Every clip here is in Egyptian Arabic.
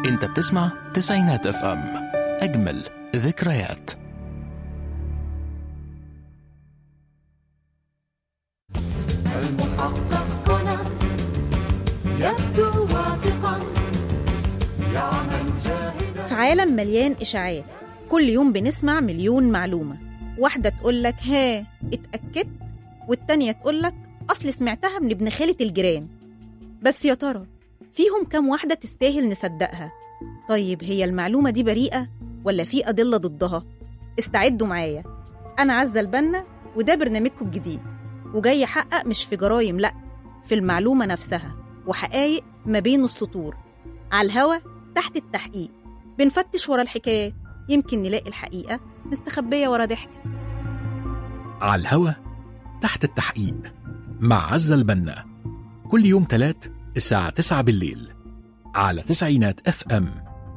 انت بتسمع تسعينات اف ام اجمل ذكريات المحقق كونان يبدو واثقا يعمل جاهدا في عالم مليان إشاعات كل يوم بنسمع مليون معلومة واحدة تقولك ها اتأكدت والتانية تقولك أصل سمعتها من ابن خالة الجيران بس يا ترى فيهم كام واحدة تستاهل نصدقها طيب هي المعلومة دي بريئة ولا في أدلة ضدها استعدوا معايا أنا عزة البنا وده برنامجكم الجديد وجاي أحقق مش في جرايم لأ في المعلومة نفسها وحقايق ما بين السطور على الهوا تحت التحقيق بنفتش ورا الحكايات يمكن نلاقي الحقيقة مستخبية ورا ضحك على الهوا تحت التحقيق مع عزة البنا كل يوم تلات الساعة 9 بالليل على تسعينات اف ام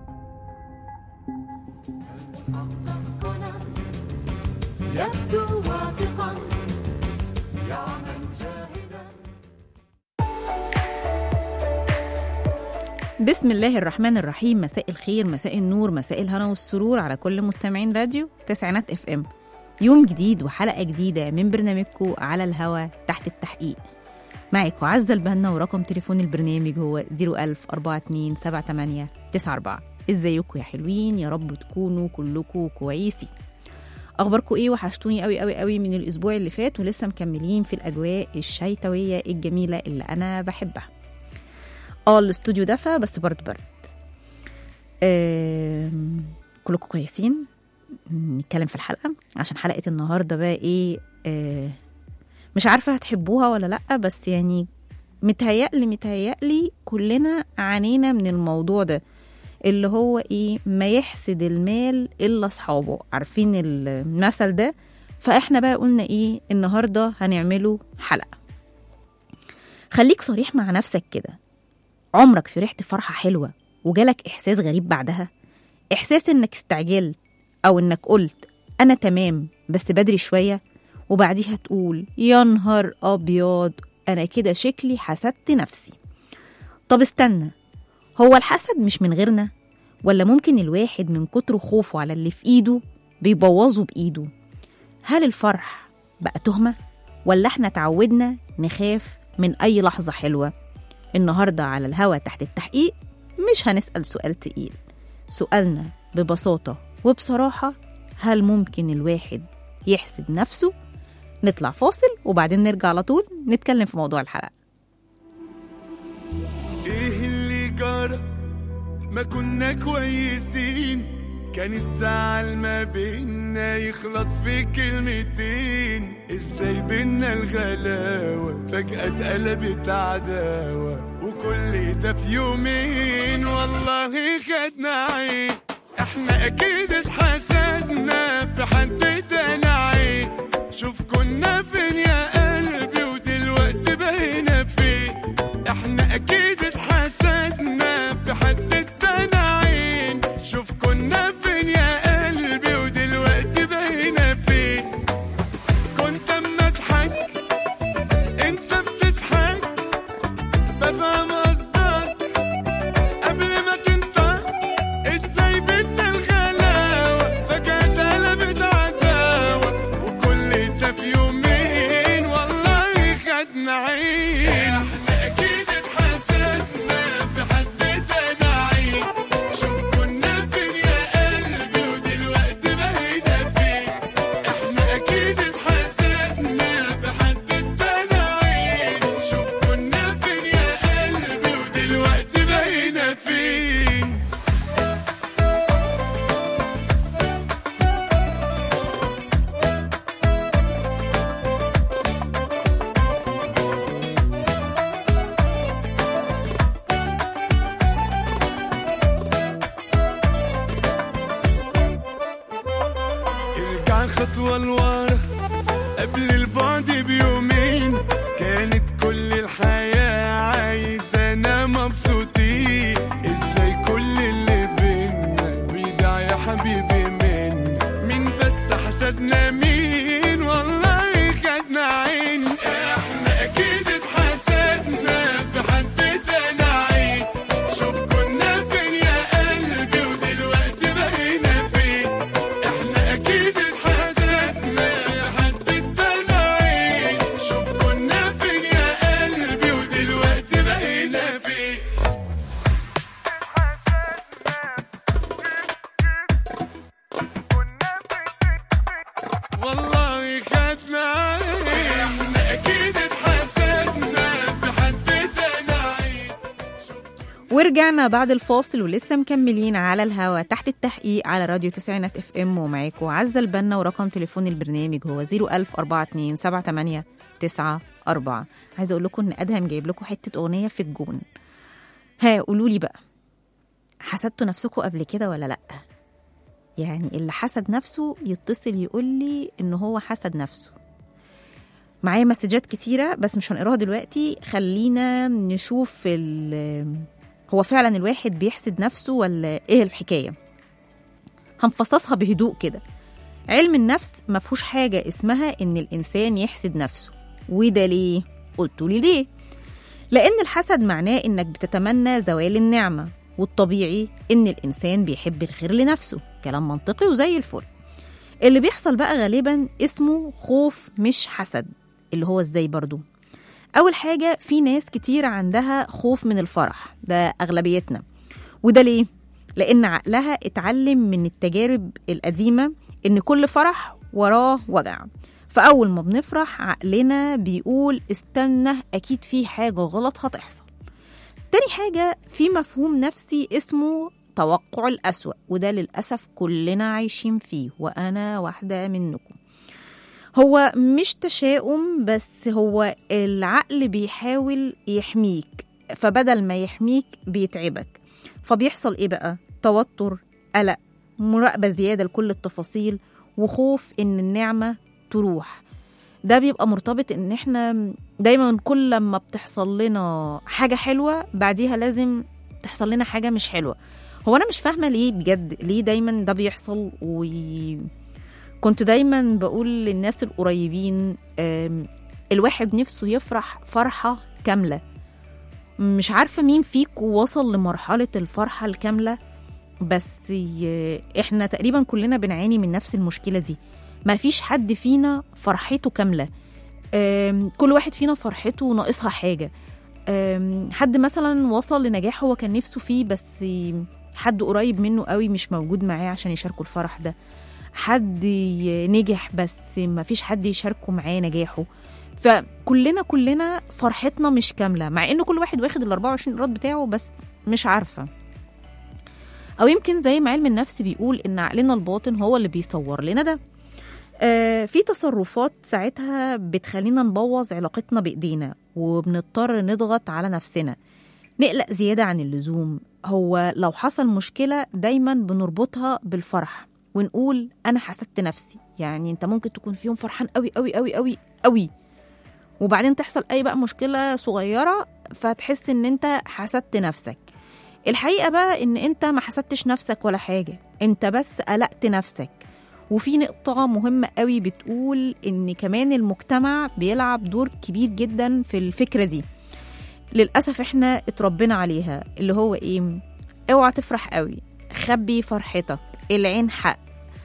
كونان يبدو واثقا يعمل جاهدا بسم الله الرحمن الرحيم مساء الخير مساء النور مساء الهنا والسرور على كل مستمعين راديو تسعينات اف ام يوم جديد وحلقة جديدة من برنامجكم على الهوا تحت التحقيق معاكم عزة البنا ورقم تليفون البرنامج هو 010427894 ازيكم يا حلوين يا رب تكونوا كلكم كويسين اخباركم ايه وحشتوني قوي قوي قوي من الاسبوع اللي فات ولسه مكملين في الاجواء الشيتويه الجميله اللي انا بحبها اه الاستوديو دفى بس برد برد آم، كلكم كويسين نتكلم في الحلقه عشان حلقه النهارده بقى ايه آه، مش عارفه هتحبوها ولا لا بس يعني متهيألي متهيألي كلنا عانينا من الموضوع ده اللي هو ايه ما يحسد المال الا اصحابه عارفين المثل ده فاحنا بقى قلنا ايه النهارده هنعمله حلقه خليك صريح مع نفسك كده عمرك فرحت فرحة حلوة وجالك إحساس غريب بعدها؟ إحساس إنك استعجلت أو إنك قلت أنا تمام بس بدري شوية وبعديها تقول يا نهار أبيض أنا كده شكلي حسدت نفسي طب استنى هو الحسد مش من غيرنا ولا ممكن الواحد من كتر خوفه على اللي في إيده بيبوظه بإيده هل الفرح بقى تهمة ولا احنا اتعودنا نخاف من أي لحظة حلوة النهاردة على الهوا تحت التحقيق مش هنسأل سؤال تقيل سؤالنا ببساطة وبصراحة هل ممكن الواحد يحسد نفسه؟ نطلع فاصل وبعدين نرجع على طول نتكلم في موضوع الحلقة ايه اللي جرى ما كنا كويسين كان الزعل ما بينا يخلص في كلمتين ازاي بينا الغلاوة فجأة اتقلبت عداوة وكل ده في يومين والله خدنا عين احنا اكيد اتحسدنا في حد تاني عين شوف كنا فين يا قلبي ودلوقتي بقينا فين احنا اكيد اتحسدنا في حد تاني عين شوف كنا فين يا قلبي ودلوقتي بقينا فين كنت اما اضحك انت بتضحك بفهم قصدك قبل ما تنطق ازاي بينا الغلاوة فجأة اتقلبت عداوة وكل ده في يومين والله خدنا عين احنا اكيد اتحسدنا في حد تاني عين شوف كنا فين يا قلبي ودلوقتي بقينا فين احنا اكيد اتحسدنا في حد تاني عين شوف كنا فين يا قلبي ودلوقتي بقينا فين ارجع خطوة لورا قبل البعد بيومين كانت كل الحياة عايزانا مبسوطين ازاي كل اللي بينا بيضيع يا حبيبي منا مين بس حسدنا مين والله خدنا عين احنا اكيد اتحسدنا في حد تاني عين شوف كنا فين يا ورجعنا بعد الفاصل ولسه مكملين على الهوا تحت التحقيق على راديو تسعينات اف ام ومعاكم عزة البنا ورقم تليفون البرنامج هو 01042 عايزه اقول لكم ان ادهم جايب لكم حته اغنيه في الجون ها قولوا لي بقى حسدتوا نفسكم قبل كده ولا لا يعني اللي حسد نفسه يتصل يقول لي ان هو حسد نفسه معايا مسجات كتيرة بس مش هنقراها دلوقتي خلينا نشوف ال- هو فعلا الواحد بيحسد نفسه ولا ايه الحكاية هنفصصها بهدوء كده علم النفس ما فيهوش حاجة اسمها ان الانسان يحسد نفسه وده ليه؟ قلتوا لي ليه؟ لان الحسد معناه انك بتتمنى زوال النعمة والطبيعي ان الانسان بيحب الخير لنفسه كلام منطقي وزي الفل اللي بيحصل بقى غالبا اسمه خوف مش حسد اللي هو ازاي برضو اول حاجة في ناس كتير عندها خوف من الفرح ده اغلبيتنا وده ليه لان عقلها اتعلم من التجارب القديمة ان كل فرح وراه وجع فاول ما بنفرح عقلنا بيقول استنى اكيد في حاجة غلط هتحصل تاني حاجة في مفهوم نفسي اسمه توقع الأسوأ وده للأسف كلنا عايشين فيه وأنا واحدة منكم هو مش تشاؤم بس هو العقل بيحاول يحميك فبدل ما يحميك بيتعبك فبيحصل ايه بقى توتر قلق مراقبة زيادة لكل التفاصيل وخوف ان النعمة تروح ده بيبقى مرتبط ان احنا دايما كل لما بتحصل لنا حاجة حلوة بعديها لازم تحصل لنا حاجة مش حلوة هو انا مش فاهمة ليه بجد ليه دايما ده بيحصل و كنت دايما بقول للناس القريبين آم، الواحد نفسه يفرح فرحة كاملة مش عارفة مين فيكم وصل لمرحلة الفرحة الكاملة بس ي- احنا تقريبا كلنا بنعاني من نفس المشكلة دي ما فيش حد فينا فرحته كاملة آم، كل واحد فينا فرحته ناقصها حاجة آم، حد مثلا وصل لنجاح هو كان نفسه فيه بس حد قريب منه قوي مش موجود معاه عشان يشاركوا الفرح ده حد ي- نجح بس ما فيش حد يشاركه معاه نجاحه فكلنا كلنا فرحتنا مش كاملة مع ان كل واحد واخد ال 24 ايراد بتاعه بس مش عارفة او يمكن زي ما علم النفس بيقول ان عقلنا الباطن هو اللي بيصور لنا ده آه، في تصرفات ساعتها بتخلينا نبوظ علاقتنا بايدينا وبنضطر نضغط على نفسنا نقلق زيادة عن اللزوم هو لو حصل مشكلة دايما بنربطها بالفرح ونقول أنا حسدت نفسي يعني أنت ممكن تكون في يوم فرحان قوي قوي قوي قوي قوي وبعدين تحصل أي بقى مشكلة صغيرة فتحس إن أنت حسدت نفسك الحقيقة بقى إن أنت ما حسدتش نفسك ولا حاجة أنت بس قلقت نفسك وفي نقطة مهمة قوي بتقول إن كمان المجتمع بيلعب دور كبير جدا في الفكرة دي للأسف إحنا اتربينا عليها اللي هو إيه اوعى تفرح قوي خبي فرحتك العين حق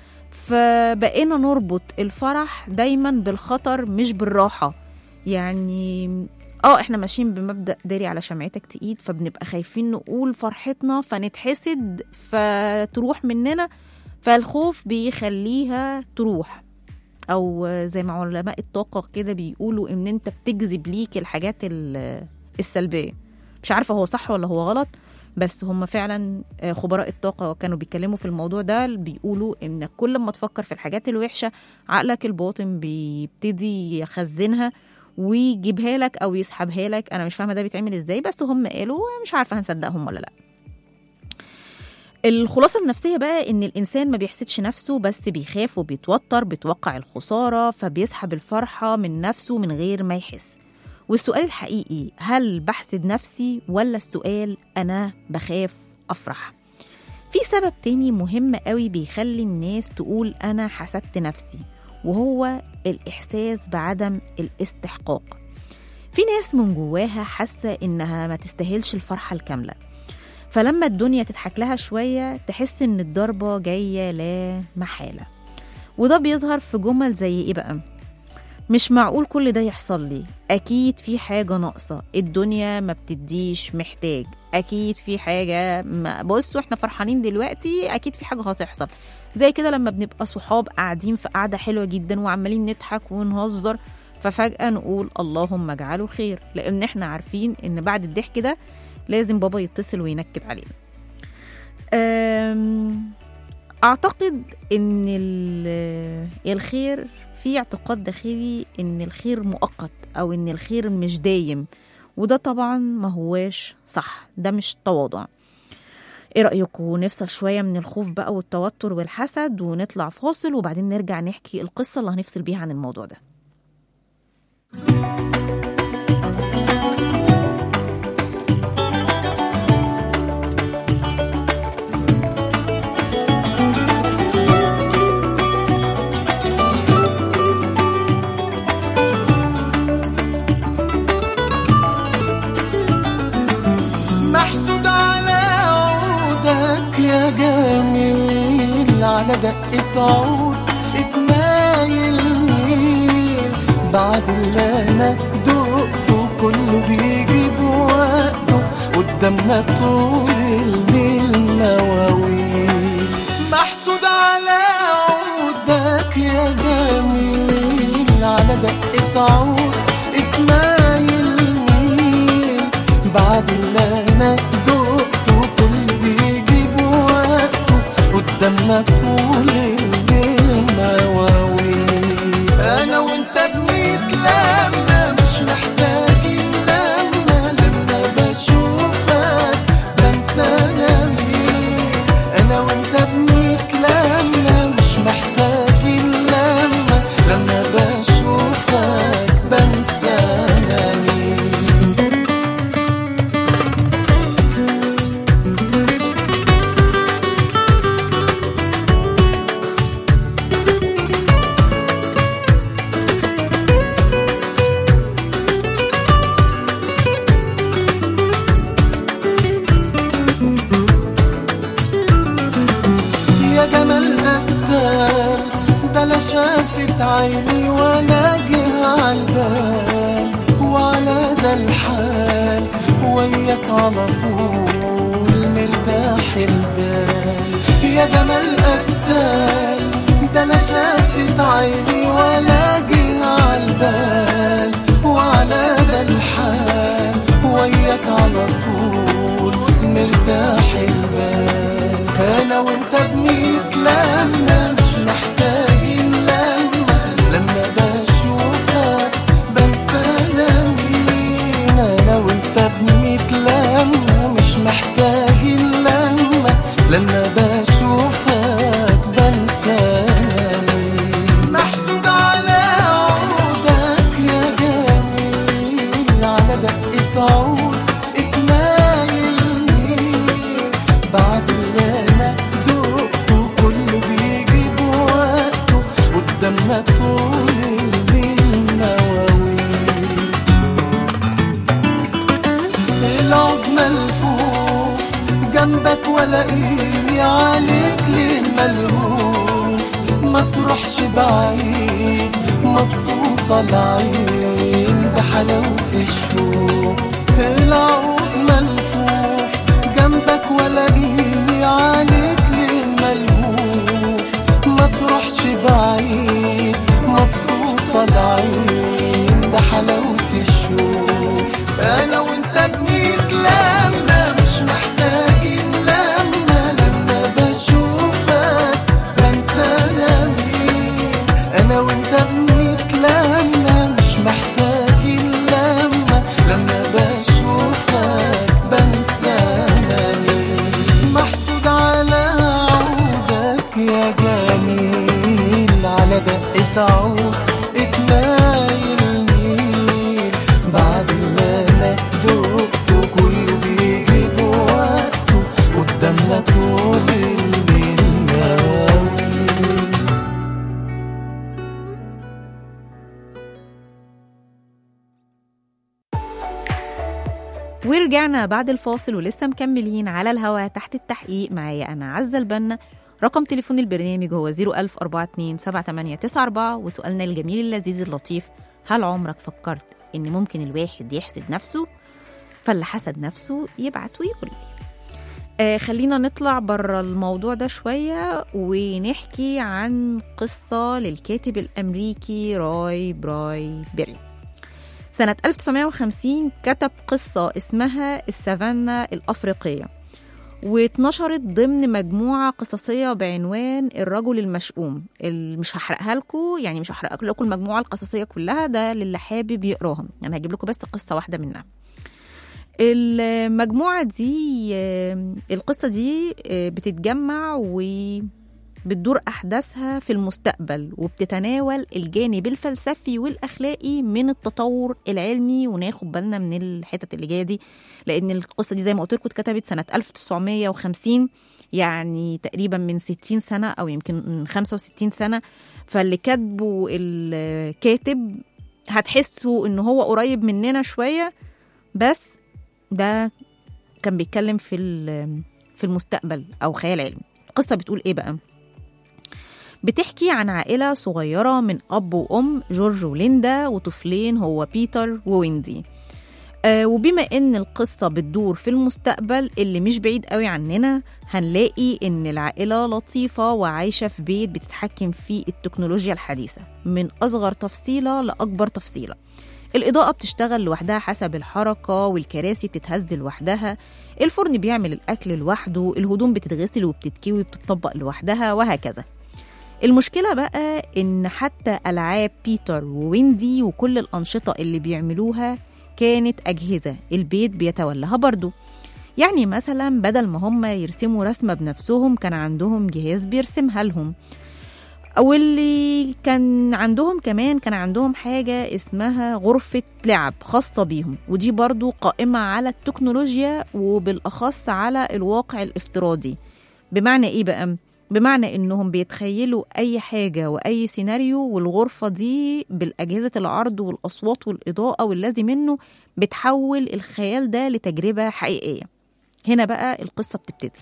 فبقينا نربط الفرح دايما بالخطر مش بالراحة يعني اه احنا ماشيين بمبدأ داري على شمعتك تقيد فبنبقى خايفين نقول فرحتنا فنتحسد فتروح مننا فالخوف بيخليها تروح او زي ما علماء الطاقة كده بيقولوا ان انت بتجذب ليك الحاجات ال- السلبية مش عارفة هو صح ولا هو غلط بس هم فعلا آه، خبراء الطاقة كانوا بيتكلموا في الموضوع ده بيقولوا إن كل ما تفكر في الحاجات الوحشة عقلك الباطن بيبتدي يخزنها ويجيبها لك أو يسحبها لك أنا مش فاهمة ده بيتعمل إزاي بس هم قالوا مش عارفة هنصدقهم ولا لأ الخلاصة النفسية بقى إن الإنسان ما بيحسدش نفسه بس بيخاف وبيتوتر بيتوقع الخسارة فبيسحب الفرحة من نفسه من غير ما يحس والسؤال الحقيقي هل بحسد نفسي ولا السؤال أنا بخاف أفرح في سبب تاني مهم قوي بيخلي الناس تقول أنا حسدت نفسي وهو الإحساس بعدم الاستحقاق في ناس من جواها حاسة إنها ما تستاهلش الفرحة الكاملة فلما الدنيا تضحك لها شوية تحس إن الضربة جاية لا محالة وده بيظهر في جمل زي إيه بقى؟ مش معقول كل ده يحصل لي أكيد في حاجة ناقصة الدنيا ما بتديش محتاج أكيد في حاجة ما بصوا إحنا فرحانين دلوقتي أكيد في حاجة هتحصل زي كده لما بنبقى صحاب قاعدين في قعدة حلوة جدا وعمالين نضحك ونهزر ففجأة نقول اللهم اجعله خير لأن إحنا عارفين إن بعد الضحك ده لازم بابا يتصل وينكد علينا أم، اعتقد ان ال- الخير في اعتقاد داخلي ان الخير مؤقت او ان الخير مش دايم وده طبعا ما هواش صح ده مش تواضع ايه رأيكم نفصل شوية من الخوف بقى والتوتر والحسد ونطلع فاصل وبعدين نرجع نحكي القصة اللي هنفصل بيها عن الموضوع ده محسود على عودك يا جميل على دقة عود اتنايل ميل بعد اللي انا دقته كله بيجي بوقته قدامنا طول الليل مواويل محسود على عودك يا جميل على دقة عود اتنايل ميل بعد اللي انا دقته كل بيجي بوقته قدامنا طول الليل مواويل انا وانت بنتلمى مش محتاجين لما لما بشوفك بنسى انا مين انا وانت بنتلمى مش محتاجين لما لما بشوفك بنسى انا مين يا جمال قدام ده لا شافت عيني ولا جه عالبال وعلى ده الحال وياك على طول مرتاح البال يا جمال قدام ده لا شافت عيني ولا جه عالبال وعلى ده الحال وياك على طول مرتاح البال انا وانت بنتلمى مش محتاجين لما لما بشوفك بنسى انا مين انا وانت بنتلمى مش محتاجين لما لما بشوفك بنسى انا مين محسود على عودك يا جميل على دقة عود اتنايل مين بعد اللي انا دقته كله بيجي بوقته قدامنا طول الليل مواويل العود ملفوف جنبك ولاقيني عليك ليه ملهوف ما تروحش بعيد مبسوطة العين بحلاوة الشوف العود ملفوف جنبك ولاقيني عليك ليه ملهوف ما تروحش بعيد مبسوطة العين بحلاوة الشوف أنا وأنت بنتلمى مش محتاجين لما لما بشوفك بنسى أنا مين أنا وأنت بنتلمى مش محتاجين لما لما بشوفك بنسى أنا مين محسود على عودك يا جميل على دقة عود اتنايل ميل بعد اللي انا دقته كله بيجي بوقته قدامنا طول الليل مواويل ورجعنا بعد الفاصل ولسه مكملين على الهوا تحت التحقيق معايا أنا عزة البنا رقم تليفون البرنامج هو 010427894 وسؤالنا الجميل اللذيذ اللطيف هل عمرك فكرت إن ممكن الواحد يحسد نفسه؟ فاللي حسد نفسه يبعت ويقول لي آه خلينا نطلع بره الموضوع ده شوية ونحكي عن قصة للكاتب الأمريكي راي براي بيري سنة 1950 كتب قصة اسمها السافانا الأفريقية واتنشرت ضمن مجموعة قصصية بعنوان الرجل المشؤوم اللي مش هحرقها لكم يعني مش هحرق لكم المجموعة القصصية كلها ده للي حابب يقراها أنا هجيب لكم بس قصة واحدة منها المجموعة دي آه، القصة دي آه، بتتجمع وبتدور أحداثها في المستقبل وبتتناول الجانب الفلسفي والأخلاقي من التطور العلمي وناخد بالنا من الحتت اللي جاية دي لأن القصة دي زي ما قلت لكم اتكتبت سنة 1950 يعني تقريبا من 60 سنة أو يمكن من 65 سنة فاللي كاتبه الكاتب هتحسوا إن هو قريب مننا شوية بس ده كان بيتكلم في ال- في المستقبل او خيال علمي القصه بتقول ايه بقى بتحكي عن عائله صغيره من اب وام جورج وليندا وطفلين هو بيتر وويندي آه وبما ان القصه بتدور في المستقبل اللي مش بعيد قوي عننا هنلاقي ان العائله لطيفه وعايشه في بيت بتتحكم فيه التكنولوجيا الحديثه من اصغر تفصيله لاكبر تفصيله الإضاءة بتشتغل لوحدها حسب الحركة والكراسي بتتهز لوحدها الفرن بيعمل الأكل لوحده الهدوم بتتغسل وبتتكوي وبتطبق لوحدها وهكذا المشكلة بقى إن حتى ألعاب بيتر وويندي وكل الأنشطة اللي بيعملوها كانت أجهزة البيت بيتولاها برضه يعني مثلا بدل ما هم يرسموا رسمة بنفسهم كان عندهم جهاز بيرسمها لهم واللي كان عندهم كمان كان عندهم حاجة اسمها غرفة لعب خاصة بيهم ودي برضو قائمة على التكنولوجيا وبالأخص على الواقع الافتراضي بمعنى إيه بقى؟ بمعنى إنهم بيتخيلوا أي حاجة وأي سيناريو والغرفة دي بالأجهزة العرض والأصوات والإضاءة والذي منه بتحول الخيال ده لتجربة حقيقية هنا بقى القصة بتبتدي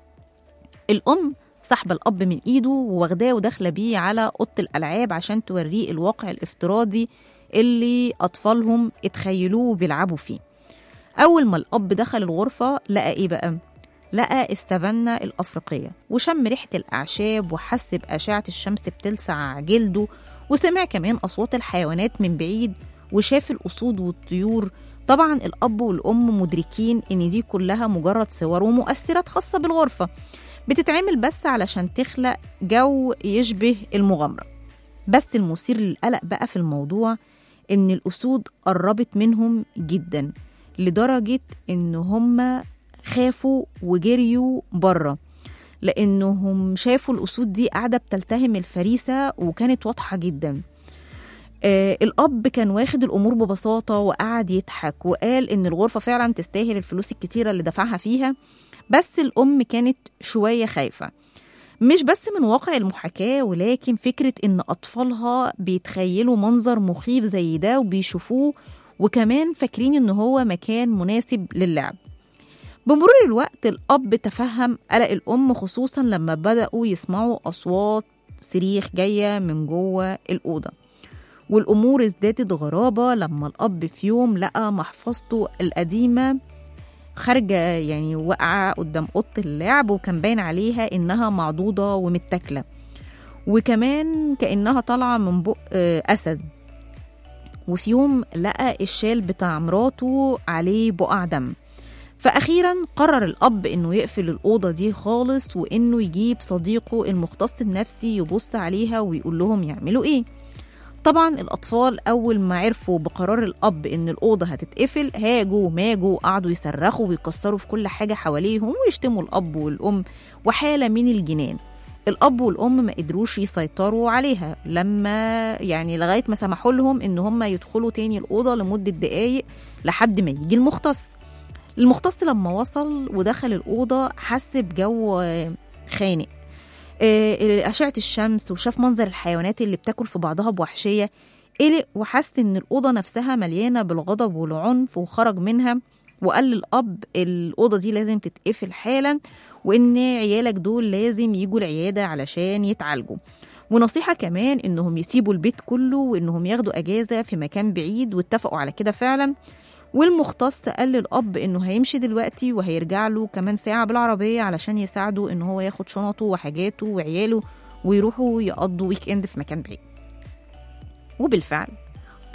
الأم سحب الأب من إيده وواخداه وداخلة بيه على أوضة الألعاب عشان توريه الواقع الافتراضي اللي أطفالهم اتخيلوه وبيلعبوا فيه أول ما الأب دخل الغرفة لقى إيه بقى؟ لقى السافانا الأفريقية وشم ريحة الأعشاب وحس بأشعة الشمس بتلسع جلده وسمع كمان أصوات الحيوانات من بعيد وشاف الأسود والطيور طبعا الأب والأم مدركين إن دي كلها مجرد صور ومؤثرات خاصة بالغرفة بتتعمل بس علشان تخلق جو يشبه المغامرة بس المثير للقلق بقى في الموضوع إن الأسود قربت منهم جدا لدرجة إن هم خافوا وجريوا بره لأنهم شافوا الأسود دي قاعدة بتلتهم الفريسة وكانت واضحة جدا آه الأب كان واخد الأمور ببساطة وقعد يضحك وقال إن الغرفة فعلا تستاهل الفلوس الكتيرة اللي دفعها فيها بس الأم كانت شوية خايفة مش بس من واقع المحاكاة ولكن فكرة إن أطفالها بيتخيلوا منظر مخيف زي ده وبيشوفوه وكمان فاكرين إن هو مكان مناسب للعب بمرور الوقت الأب تفهم قلق الأم خصوصا لما بدأوا يسمعوا أصوات صريخ جاية من جوه الأوضة والأمور ازدادت غرابة لما الأب في يوم لقى محفظته القديمة خارجة يعني واقعة قدام أوضة اللعب وكان باين عليها إنها معضوضة ومتاكلة وكمان كأنها طالعة من بق آه، أسد وفي يوم لقى الشال بتاع مراته عليه بقع دم فأخيرا قرر الأب إنه يقفل الأوضة دي خالص وإنه يجيب صديقه المختص النفسي يبص عليها ويقول لهم يعملوا إيه طبعا الأطفال أول ما عرفوا بقرار الأب إن الأوضة هتتقفل هاجوا وماجوا وقعدوا يصرخوا ويكسروا في كل حاجة حواليهم ويشتموا الأب والأم وحالة من الجنان الأب والأم ما قدروش يسيطروا عليها لما يعني لغاية ما سمحوا لهم إن هم يدخلوا تاني الأوضة لمدة دقايق لحد ما يجي المختص المختص لما وصل ودخل الأوضة حس بجو آه، خانق آه، أشعة الشمس وشاف منظر الحيوانات اللي بتاكل في بعضها بوحشية قلق وحس إن الأوضة نفسها مليانة بالغضب والعنف وخرج منها وقال للأب الأوضة دي لازم تتقفل حالا وإن عيالك دول لازم يجوا العيادة علشان يتعالجوا ونصيحة كمان إنهم يسيبوا البيت كله وإنهم ياخدوا أجازة في مكان بعيد واتفقوا على كده فعلا والمختص قال للأب إنه هيمشي دلوقتي وهيرجع له كمان ساعة بالعربية علشان يساعده إن هو ياخد شنطه وحاجاته وعياله ويروحوا يقضوا ويك إند في مكان بعيد وبالفعل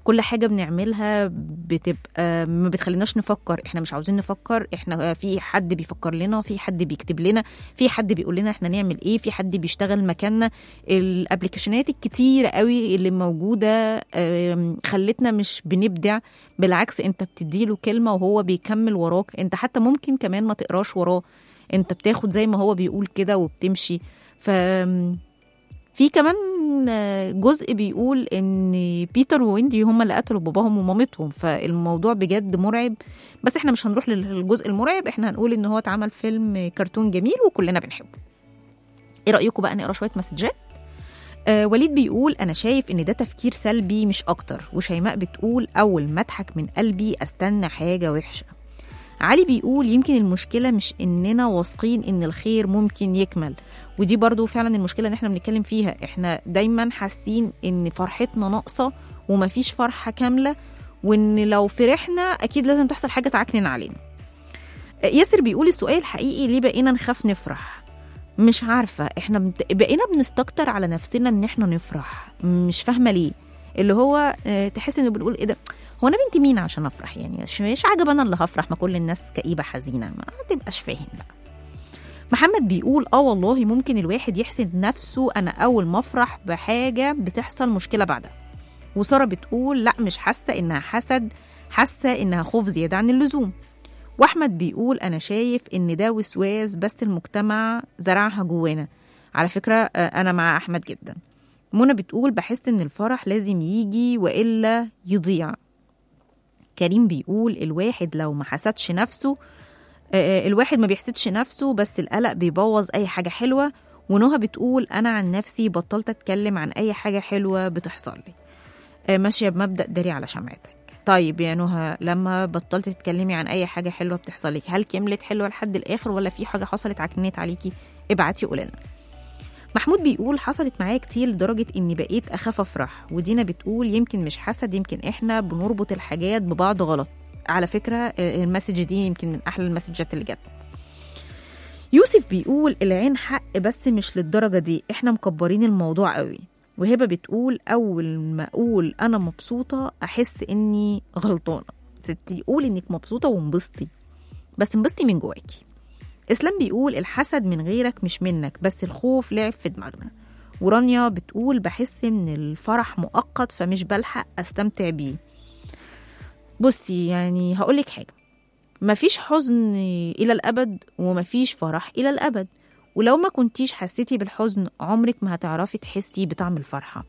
كل حاجه بنعملها بتبقى ما بتخليناش نفكر احنا مش عاوزين نفكر احنا في حد بيفكر لنا في حد بيكتب لنا في حد بيقول لنا احنا نعمل ايه في حد بيشتغل مكاننا الابلكيشنات الكتيره قوي اللي موجوده آم، خلتنا مش بنبدع بالعكس انت بتديله كلمه وهو بيكمل وراك انت حتى ممكن كمان ما تقراش وراه انت بتاخد زي ما هو بيقول كده وبتمشي ف في كمان جزء بيقول ان بيتر وويندي هم اللي قتلوا باباهم ومامتهم فالموضوع بجد مرعب بس احنا مش هنروح للجزء المرعب احنا هنقول ان هو اتعمل فيلم كرتون جميل وكلنا بنحبه ايه رايكم بقى نقرا شويه مسجات آه وليد بيقول انا شايف ان ده تفكير سلبي مش اكتر وشيماء بتقول اول ما اضحك من قلبي استنى حاجه وحشه علي بيقول يمكن المشكله مش اننا واثقين ان الخير ممكن يكمل ودي برضو فعلا المشكله اللي احنا بنتكلم فيها احنا دايما حاسين ان فرحتنا ناقصه ومفيش فرحه كامله وان لو فرحنا اكيد لازم تحصل حاجه تعكنن علينا آه، ياسر بيقول السؤال الحقيقي ليه بقينا نخاف نفرح مش عارفة احنا بنت- بقينا بنستكتر على نفسنا ان احنا نفرح مش فاهمة ليه اللي هو آه، تحس انه بنقول ايه ده هو انا بنت مين عشان افرح يعني مش- مش عجب انا اللي هفرح ما كل الناس كئيبة حزينة ما تبقاش فاهم بقى محمد بيقول اه والله ممكن الواحد يحسد نفسه انا اول ما افرح بحاجة بتحصل مشكلة بعدها وسارة بتقول لا مش حاسة انها حسد حاسة انها خوف زيادة عن اللزوم واحمد بيقول انا شايف ان ده وسواس بس المجتمع زرعها جوانا على فكره آه، انا مع احمد جدا منى بتقول بحس ان الفرح لازم يجي والا يضيع كريم بيقول الواحد لو ما حسدش نفسه آه، الواحد ما بيحسدش نفسه بس القلق بيبوظ اي حاجه حلوه ونهى بتقول انا عن نفسي بطلت اتكلم عن اي حاجه حلوه بتحصل لي آه، ماشيه بمبدا داري على شمعتك طيب يا نهى لما بطلت تتكلمي عن اي حاجه حلوه بتحصل لك هل كملت حلوه لحد الاخر ولا في حاجه حصلت عكنت عليكي ابعتي قولي لنا محمود بيقول حصلت معايا كتير لدرجة إني بقيت أخاف أفرح ودينا بتقول يمكن مش حسد يمكن إحنا بنربط الحاجات ببعض غلط على فكرة آه، المسج دي يمكن من أحلى المسجات اللي جت يوسف بيقول العين حق بس مش للدرجة دي إحنا مكبرين الموضوع قوي وهبة بتقول أول ما أقول أنا مبسوطة أحس إني غلطانة ستي قول إنك مبسوطة وانبسطي بس انبسطي من جواكي اسلام بيقول الحسد من غيرك مش منك بس الخوف لعب في دماغنا ورانيا بتقول بحس ان الفرح مؤقت فمش بلحق استمتع بيه بصي يعني هقولك حاجة مفيش حزن إلى الأبد ومفيش فرح إلى الأبد ولو ما كنتيش حسيتي بالحزن عمرك ما هتعرفي تحسي بطعم الفرحة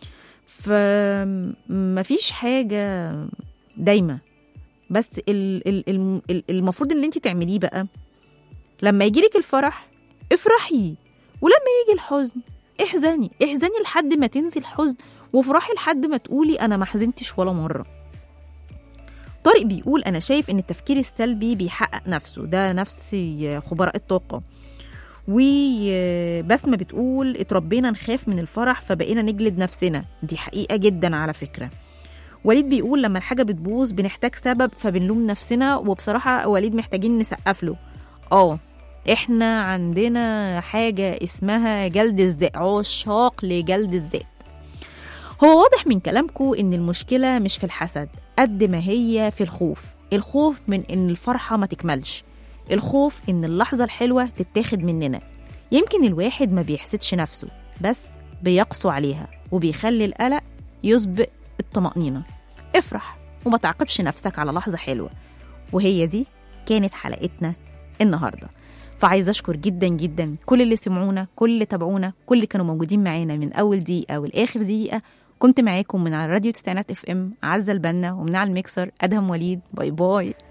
فمفيش حاجة دايمة بس ال- ال- الم- ال- المفروض اللي انت تعمليه بقى لما يجيلك الفرح افرحي ولما يجي الحزن احزني احزني لحد ما تنسي الحزن وافرحي لحد ما تقولي انا ما حزنتش ولا مره طارق بيقول انا شايف ان التفكير السلبي بيحقق نفسه ده نفس خبراء الطاقه وبسمة بتقول اتربينا نخاف من الفرح فبقينا نجلد نفسنا دي حقيقة جدا على فكرة وليد بيقول لما الحاجة بتبوظ بنحتاج سبب فبنلوم نفسنا وبصراحة وليد محتاجين نسقف له اه احنا عندنا حاجة اسمها جلد الذات عشاق لجلد الذات هو واضح من كلامكم ان المشكلة مش في الحسد قد ما هي في الخوف الخوف من ان الفرحة ما تكملش الخوف ان اللحظة الحلوة تتاخد مننا يمكن الواحد ما بيحسدش نفسه بس بيقسو عليها وبيخلي القلق يسبق الطمأنينة افرح وما تعاقبش نفسك على لحظة حلوة وهي دي كانت حلقتنا النهارده فعايزه اشكر جدا جدا كل اللي سمعونا كل اللي تابعونا كل اللي كانوا موجودين معانا من اول دقيقه والاخر دقيقه كنت معاكم من على راديو تسعينات اف ام عزه البنا ومن على الميكسر ادهم وليد باي باي